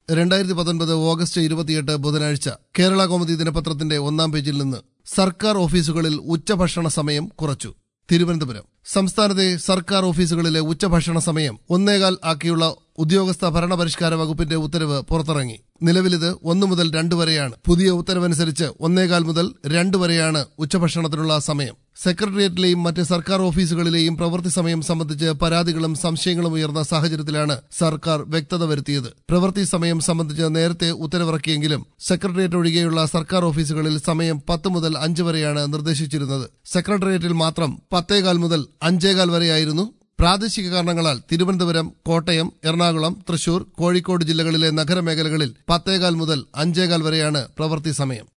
രണ്ടായിരത്തി പത്തൊൻപത് ഓഗസ്റ്റ് ഇരുപത്തിയെട്ട് ബുധനാഴ്ച കേരള കൗമുദി ദിനപത്രത്തിന്റെ ഒന്നാം പേജിൽ നിന്ന് സർക്കാർ ഓഫീസുകളിൽ ഉച്ചഭക്ഷണ സമയം കുറച്ചു തിരുവനന്തപുരം സംസ്ഥാനത്തെ സർക്കാർ ഓഫീസുകളിലെ ഉച്ചഭക്ഷണ സമയം ഒന്നേകാൽ ആക്കിയുള്ള ഉദ്യോഗസ്ഥ ഭരണപരിഷ്കാര വകുപ്പിന്റെ ഉത്തരവ് പുറത്തിറങ്ങി നിലവിലിത് ഒന്ന് മുതൽ രണ്ട് വരെയാണ് പുതിയ ഉത്തരവനുസരിച്ച് ഒന്നേകാൽ മുതൽ രണ്ട് വരെയാണ് ഉച്ചഭക്ഷണത്തിനുള്ള സമയം സെക്രട്ടേറിയറ്റിലെയും മറ്റ് സർക്കാർ ഓഫീസുകളിലെയും പ്രവൃത്തി സമയം സംബന്ധിച്ച് പരാതികളും സംശയങ്ങളും ഉയർന്ന സാഹചര്യത്തിലാണ് സർക്കാർ വ്യക്തത വരുത്തിയത് പ്രവൃത്തി സമയം സംബന്ധിച്ച് നേരത്തെ ഉത്തരവിറക്കിയെങ്കിലും സെക്രട്ടേറിയറ്റ് ഒഴികെയുള്ള സർക്കാർ ഓഫീസുകളിൽ സമയം പത്ത് മുതൽ അഞ്ച് വരെയാണ് നിർദ്ദേശിച്ചിരുന്നത് സെക്രട്ടേറിയറ്റിൽ മാത്രം പത്തേകാൽ മുതൽ അഞ്ചേകാൽ വരെയായിരുന്നു പ്രാദേശിക കാരണങ്ങളാൽ തിരുവനന്തപുരം കോട്ടയം എറണാകുളം തൃശൂർ കോഴിക്കോട് ജില്ലകളിലെ നഗരമേഖലകളിൽ പത്തേകാൽ മുതൽ അഞ്ചേകാൽ വരെയാണ് പ്രവൃത്തി സമയം